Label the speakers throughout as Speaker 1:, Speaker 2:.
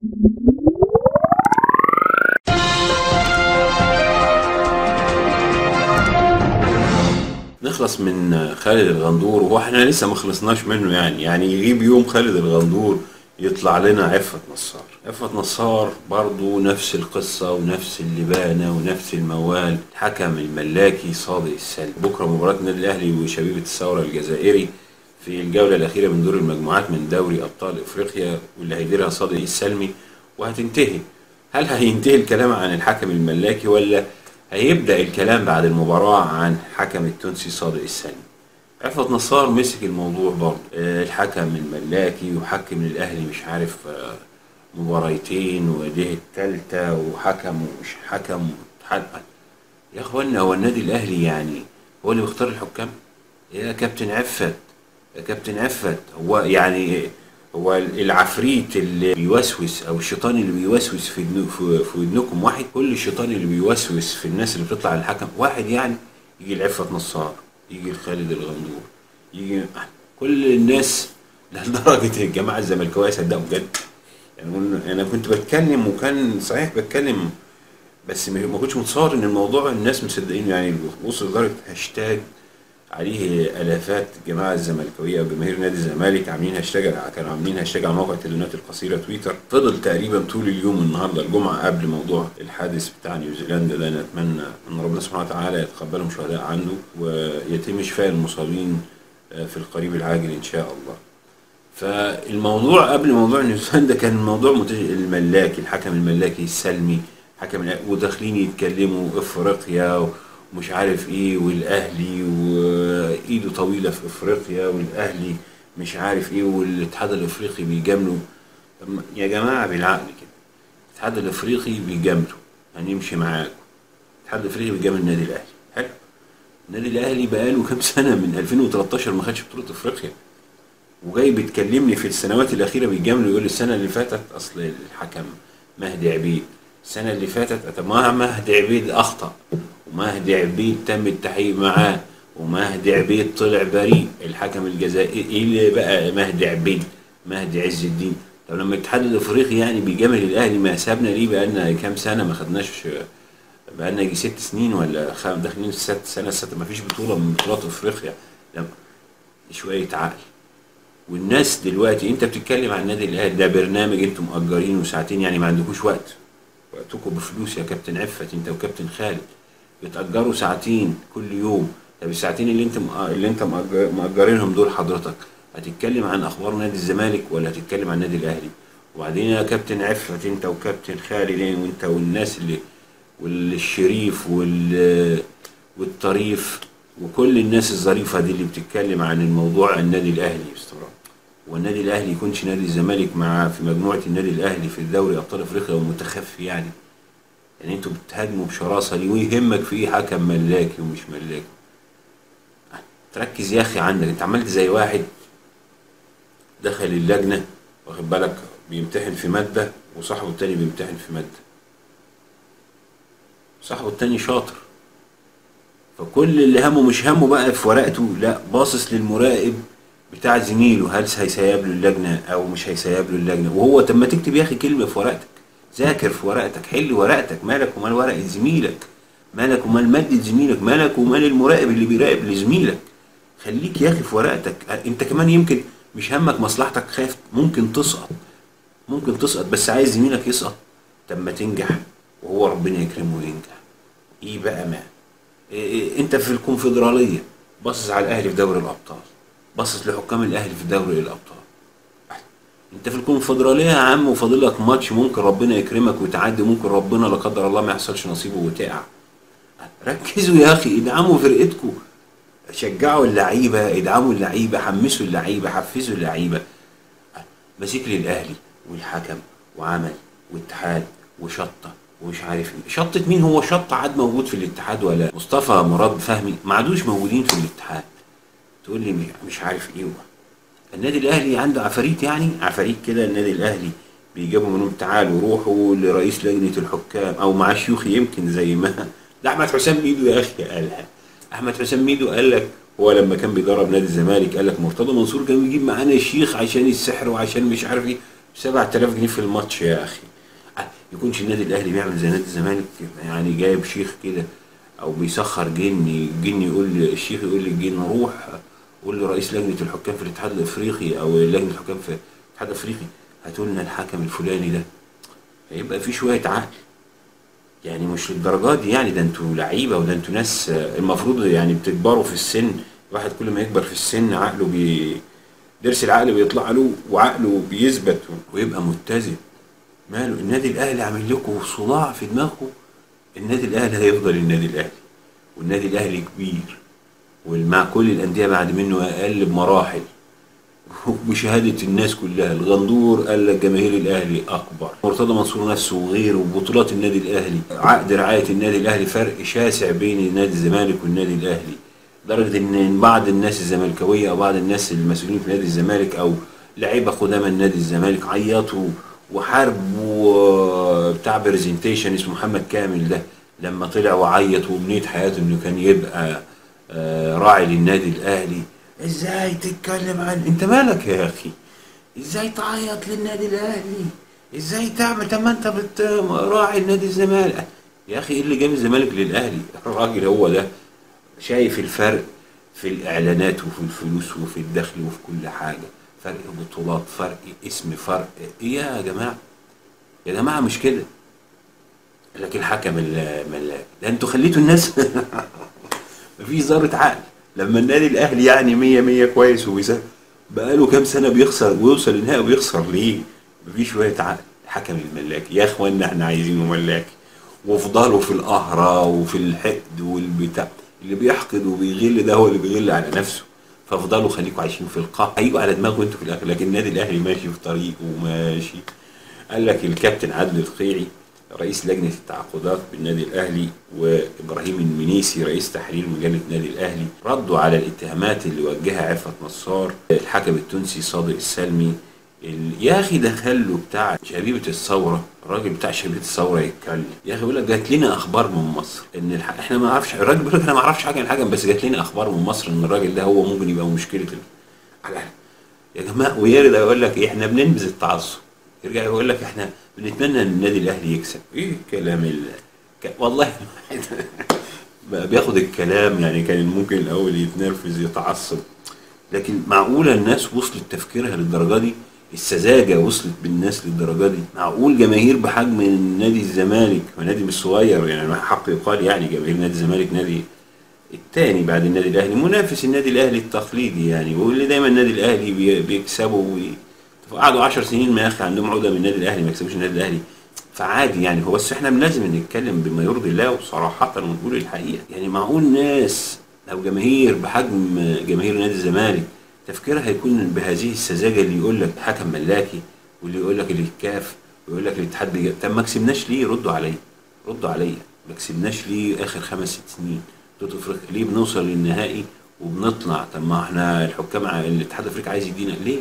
Speaker 1: نخلص من خالد الغندور وهو احنا لسه ما خلصناش منه يعني يعني يغيب يوم خالد الغندور يطلع لنا عفة نصار عفة نصار برضو نفس القصة ونفس اللبانة ونفس الموال الحكم الملاكي صادق السلم بكرة مباراة النادي الأهلي وشبيبة الثورة الجزائري في الجولة الأخيرة من دور المجموعات من دوري أبطال إفريقيا واللي هيديرها صادق السلمي وهتنتهي هل هينتهي الكلام عن الحكم الملاكي ولا هيبدأ الكلام بعد المباراة عن حكم التونسي صادق السلمي عفت نصار مسك الموضوع برضه آه، الحكم الملاكي وحكم للأهلي مش عارف آه، مباريتين وديه التالتة وحكم ومش حكم حكم يا اخوانا هو النادي الأهلي يعني هو اللي بيختار الحكام يا كابتن عفت يا كابتن عفت هو يعني هو العفريت اللي بيوسوس او الشيطان اللي بيوسوس في دنو- في في ودنكم واحد كل الشيطان اللي بيوسوس في الناس اللي بتطلع الحكم واحد يعني يجي العفة نصار يجي الخالد الغندور يجي كل الناس لدرجة الجماعة الزملكاوية صدقوا بجد يعني قلنا- انا كنت بتكلم وكان صحيح بتكلم بس ما ما كنتش متصور ان الموضوع الناس مصدقين يعني وصل لدرجه هاشتاج عليه الافات الجماعه الزملكاويه وجماهير نادي الزمالك عاملين هاشتاج كانوا عاملين هاشتاج على موقع التليفونات القصيره تويتر فضل تقريبا طول اليوم النهارده الجمعه قبل موضوع الحادث بتاع نيوزيلندا ده نتمنى ان ربنا سبحانه وتعالى يتقبلهم شهداء عنده ويتم شفاء المصابين آه، في القريب العاجل ان شاء الله. فالموضوع قبل موضوع نيوزيلندا كان الموضوع مت- الملاكي الحكم الملاكي السلمي حكم الأ- وداخلين يتكلموا افريقيا ومش عارف ايه والاهلي وايده طويله في افريقيا والاهلي مش عارف ايه والاتحاد الافريقي بيجاملوا طب ما- يا جماعه بالعقل كده الاتحاد الافريقي بيجامله هنمشي معاكم الاتحاد الافريقي بيجامل النادي الاهلي حلو النادي الاهلي بقاله كام سنه من 2013 ما خدش بطوله افريقيا وجاي بتكلمني في السنوات الاخيره بيجامله يقول لي السنه اللي فاتت اصل الحكم مهدي عبيد السنه اللي فاتت طب ما مهدي عبيد اخطا ومهدي عبيد تم التحقيق معاه ومهدي عبيد طلع بريء الحكم الجزائري ايه اللي بقى مهدي عبيد مهدي عز الدين طب لما الاتحاد الافريقي يعني بيجامل الاهلي ما سابنا ليه بقى لنا كام سنه ما خدناش بقى لنا يجي ست سنين ولا خم- داخلين في ست سنه ست ما فيش بطوله من بطولات افريقيا لا شويه عقل والناس دلوقتي انت بتتكلم عن النادي الاهلي ده برنامج انتم مأجرينه ساعتين يعني ما عندكوش وقت وقتكم بفلوس يا كابتن عفت انت وكابتن خالد بتأجروا ساعتين كل يوم طب الساعتين اللي انت مأ- اللي انت مأجر- مأجرينهم دول حضرتك هتتكلم عن اخبار نادي الزمالك ولا هتتكلم عن النادي الاهلي وبعدين يا كابتن عفت انت وكابتن خالد وانت والناس اللي والشريف وال والطريف وكل الناس الظريفه دي اللي بتتكلم عن الموضوع النادي الاهلي باستمرار والنادي الاهلي يكونش نادي الزمالك مع في مجموعه النادي الاهلي في الدوري ابطال افريقيا ومتخفي يعني يعني انتوا بتهاجموا بشراسه ليه ويهمك في ايه حكم ملاكي ومش ملاكي تركز يا اخي عندك انت عملت زي واحد دخل اللجنه واخد بالك بيمتحن في ماده وصاحبه التاني بيمتحن في ماده صاحبه التاني شاطر فكل اللي همه مش همه بقى في ورقته لا باصص للمراقب بتاع زميله هل هيسيب له اللجنه او مش هيسيب له اللجنه وهو طب ما تكتب يا اخي كلمه في ورقتك ذاكر في ورقتك حل ورقتك مالك ومال ورقه زميلك مالك ومال ماده زميلك مالك ومال المراقب اللي بيراقب لزميلك خليك يا اخي في ورقتك انت كمان يمكن مش همك مصلحتك خايف ممكن تسقط ممكن تسقط بس عايز زميلك يسقط طب ما تنجح وهو ربنا يكرمه وينجح ايه بقى ما إيه إيه انت في الكونفدراليه باصص على الاهلي في دوري الابطال باصص لحكام الاهلي في دوري الابطال انت في الكونفدراليه يا عم وفاضل لك ماتش ممكن ربنا يكرمك وتعدي ممكن ربنا لا قدر الله ما يحصلش نصيبه وتقع ركزوا يا اخي ادعموا فرقتكم شجعوا اللعيبه ادعموا اللعيبه حمسوا اللعيبه حفزوا اللعيبه ماسك لي الاهلي والحكم وعمل واتحاد وشطه ومش عارف ايه شطه مين هو شطه عاد موجود في الاتحاد ولا مصطفى مراد فهمي ما عادوش موجودين في الاتحاد تقول لي مش- مش عارف ايه النادي الاهلي عنده عفاريت يعني عفاريت كده النادي الاهلي بيجيبوا منهم تعالوا روحوا لرئيس لجنه الحكام او مع شيوخ يمكن زي ما ده احمد حسام ميدو يا اخي قالها احمد حسام ميدو قال لك هو لما كان بيدرب نادي الزمالك قال لك مرتضى منصور كان بيجيب معانا شيخ عشان السحر وعشان مش عارف ايه 7000 جنيه في الماتش يا اخي آه، يكونش النادي الاهلي بيعمل زي نادي الزمالك يعني جايب شيخ كده او بيسخر جني الجني يقول لي الشيخ يقول لي الجن روح قول لرئيس لجنه الحكام في الاتحاد الافريقي او لجنه الحكام في الاتحاد الافريقي هاتوا لنا الحكم الفلاني ده هيبقى في شويه عقل يعني مش للدرجات دي يعني ده انتوا لعيبه وده انتوا ناس آه، المفروض يعني بتكبروا في السن الواحد كل ما يكبر في السن عقله بي ضرس العقل بيطلع له وعقله بيثبت ويبقى متزن ماله النادي الاهلي عامل لكم صداع في دماغكم النادي الاهلي هيفضل النادي الاهلي والنادي الاهلي كبير ومع كل الانديه بعد منه اقل بمراحل بشهادة الناس كلها الغندور قال لك جماهير الأهلي أكبر مرتضى منصور نفسه وغيره وبطولات النادي الأهلي عقد رعاية النادي الأهلي فرق شاسع بين نادي الزمالك والنادي الأهلي لدرجة إن بعض الناس الزملكاوية أو بعض الناس المسؤولين في نادي الزمالك أو لعيبة قدامى النادي الزمالك عيطوا وحاربوا بتاع برزنتيشن اسمه محمد كامل ده لما طلع وعيط وبنية حياته إنه كان يبقى آه، راعي للنادي الأهلي ازاي تتكلم عن انت مالك يا اخي ازاي تعيط للنادي الاهلي ازاي تعمل طب ما انت بت... راعي النادي الزمالك يا اخي ايه اللي جاب الزمالك للاهلي الراجل هو ده شايف الفرق في الاعلانات وفي الفلوس وفي الدخل وفي كل حاجه فرق بطولات فرق اسم فرق ايه يا جماعه يا جماعه مش كده لكن الحكم الملاك ده انتوا خليتوا الناس مفيش ذره عقل لما النادي الاهلي يعني 100 100 كويس وبيسافر بقاله كام سنه بيخسر ويوصل النهائي ويخسر ليه؟ مفيش شويه عقل حكم الملاكي يا اخوانا احنا عايزينه ملاكي وفضله في القهرة وفي الحقد والبتاع اللي بيحقد وبيغل ده هو اللي بيغل على نفسه فافضلوا خليكم عايشين في القهر هيجوا على دماغه انتوا في الاخر لكن النادي الاهلي ماشي في طريقه وماشي قال لك الكابتن عادل القيعي رئيس لجنة التعاقدات بالنادي الأهلي وإبراهيم المنيسي رئيس تحرير مجلة النادي الأهلي ردوا على الاتهامات اللي وجهها عفت نصار الحكم التونسي صادق السلمي ال- يا أخي ده خلوا بتاع شبيبة الثورة الراجل بتاع شبيبة الثورة يتكلم يا أخي بيقول لك جات لنا أخبار من مصر إن الح... إحنا ما نعرفش الراجل بيقول لك أنا ما أعرفش حاجة عن الحكم بس جات لنا أخبار من مصر إن الراجل ده هو ممكن يبقى مشكلة ال... على يا جماعة ويرجع يقول لك إيه إحنا بننبذ التعصب يرجع يقول لك احنا بنتمنى ان النادي الاهلي يكسب ايه الكلام ال... ك... والله بقى بياخد الكلام يعني كان ممكن الاول يتنرفز يتعصب لكن معقوله الناس وصلت تفكيرها للدرجه دي السذاجه وصلت بالناس للدرجه دي معقول جماهير بحجم نادي الزمالك ونادي مش صغير يعني حق يقال يعني جماهير نادي الزمالك نادي الثاني بعد النادي الاهلي منافس النادي الاهلي التقليدي يعني واللي دايما النادي الاهلي بي- بيكسبوا وي... قعدوا 10 سنين ما يا اخي عندهم عقده من النادي الاهلي ما يكسبوش النادي الاهلي فعادي يعني هو بس احنا لازم نتكلم بما يرضي الله وصراحه ونقول الحقيقه يعني معقول ناس او جماهير بحجم جماهير نادي الزمالك تفكيرها هيكون بهذه السذاجه اللي يقول لك حكم ملاكي واللي يقول لك الكاف ويقول لك الاتحاد بيجي- طب ما كسبناش ليه ردوا عليا ردوا عليا ما كسبناش ليه اخر خمس ست سنين بطوله افريقيا ليه بنوصل للنهائي وبنطلع طب ما احنا الحكام ع- الاتحاد الافريقي عايز يدينا ليه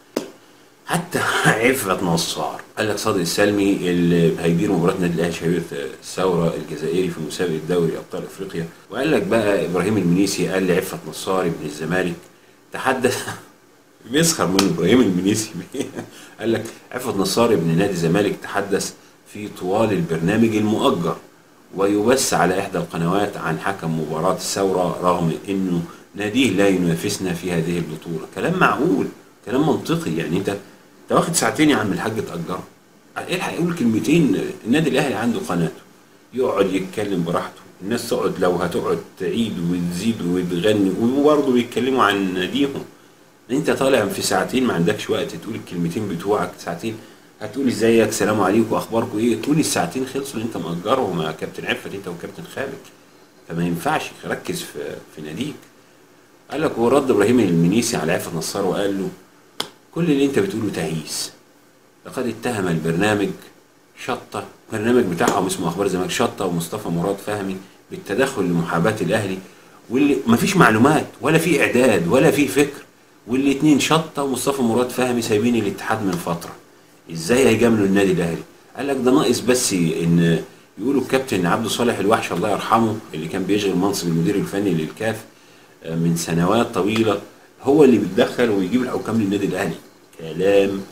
Speaker 1: حتى عفت نصار قال لك صادق السلمي اللي هيدير مباراه النادي الاهلي شهير الثوره الجزائري في مسابقه دوري ابطال افريقيا وقال لك بقى ابراهيم المنيسي قال لعفت نصار ابن الزمالك تحدث بيسخر من ابراهيم المنيسي قال لك عفت نصار ابن نادي الزمالك تحدث في طوال البرنامج المؤجر ويبث على احدى القنوات عن حكم مباراه الثوره رغم انه ناديه لا ينافسنا في هذه البطوله كلام معقول كلام منطقي يعني انت انت واخد ساعتين يا عم الحاج تاجره الحق يقول كلمتين النادي الاهلي عنده قناته يقعد يتكلم براحته الناس تقعد لو هتقعد تعيد وتزيد وتغني وبرضه بيتكلموا عن ناديهم انت طالع في ساعتين ما عندكش وقت تقول الكلمتين بتوعك ساعتين هتقول ازيك سلام عليكم اخباركم ايه تقول الساعتين خلصوا اللي انت مأجرهم مع كابتن عفت انت وكابتن خالد فما ينفعش ركز في في ناديك قال لك ورد ابراهيم المنيسي على عفت نصار وقال له كل اللي انت بتقوله تهييس لقد اتهم البرنامج شطة البرنامج بتاعهم اسمه اخبار الزمالك شطة ومصطفى مراد فهمي بالتدخل لمحاباة الاهلي واللي مفيش معلومات ولا في اعداد ولا في فكر والاتنين شطة ومصطفى مراد فهمي سايبين الاتحاد من فترة ازاي هيجاملوا النادي الاهلي قال لك ده ناقص بس ان يقولوا الكابتن عبد صالح الوحش الله يرحمه اللي كان بيشغل منصب المدير الفني للكاف آه، من سنوات طويله هو اللي بيتدخل ويجيب الحكام للنادي الاهلي كلام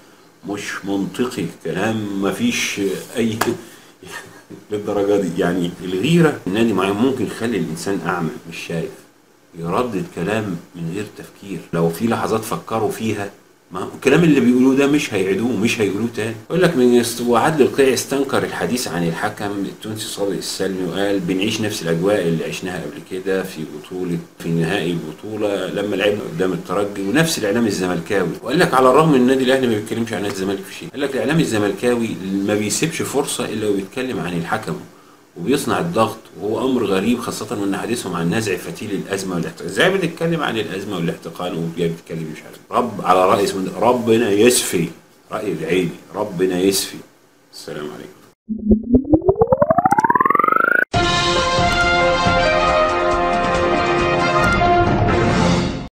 Speaker 1: مش منطقي كلام مفيش اي للدرجه دي يعني الغيره النادي معين ممكن يخلي الانسان اعمى مش شايف يردد كلام من غير تفكير لو في لحظات فكروا فيها ما الكلام اللي بيقولوه ده مش هيعيدوه مش هيقولوه تاني يقول لك من وعدل القيعي استنكر الحديث عن الحكم التونسي صادق السلمي وقال بنعيش نفس الاجواء اللي عشناها قبل كده في بطوله في نهائي البطوله لما لعبنا قدام الترجي ونفس الاعلام الزملكاوي وقال لك على الرغم ان النادي الاهلي ما بيتكلمش عن نادي الزمالك في شيء قال لك الاعلام الزملكاوي ما بيسيبش فرصه الا وبيتكلم عن الحكم وبيصنع الضغط وهو امر غريب خاصه وان حديثهم عن نزع فتيل الازمه والاحتقان ازاي بتتكلم عن الازمه والاحتقان وجاي بتتكلم مش عارف رب على راي اسمه ربنا يسفي راي العيني ربنا يسفي السلام عليكم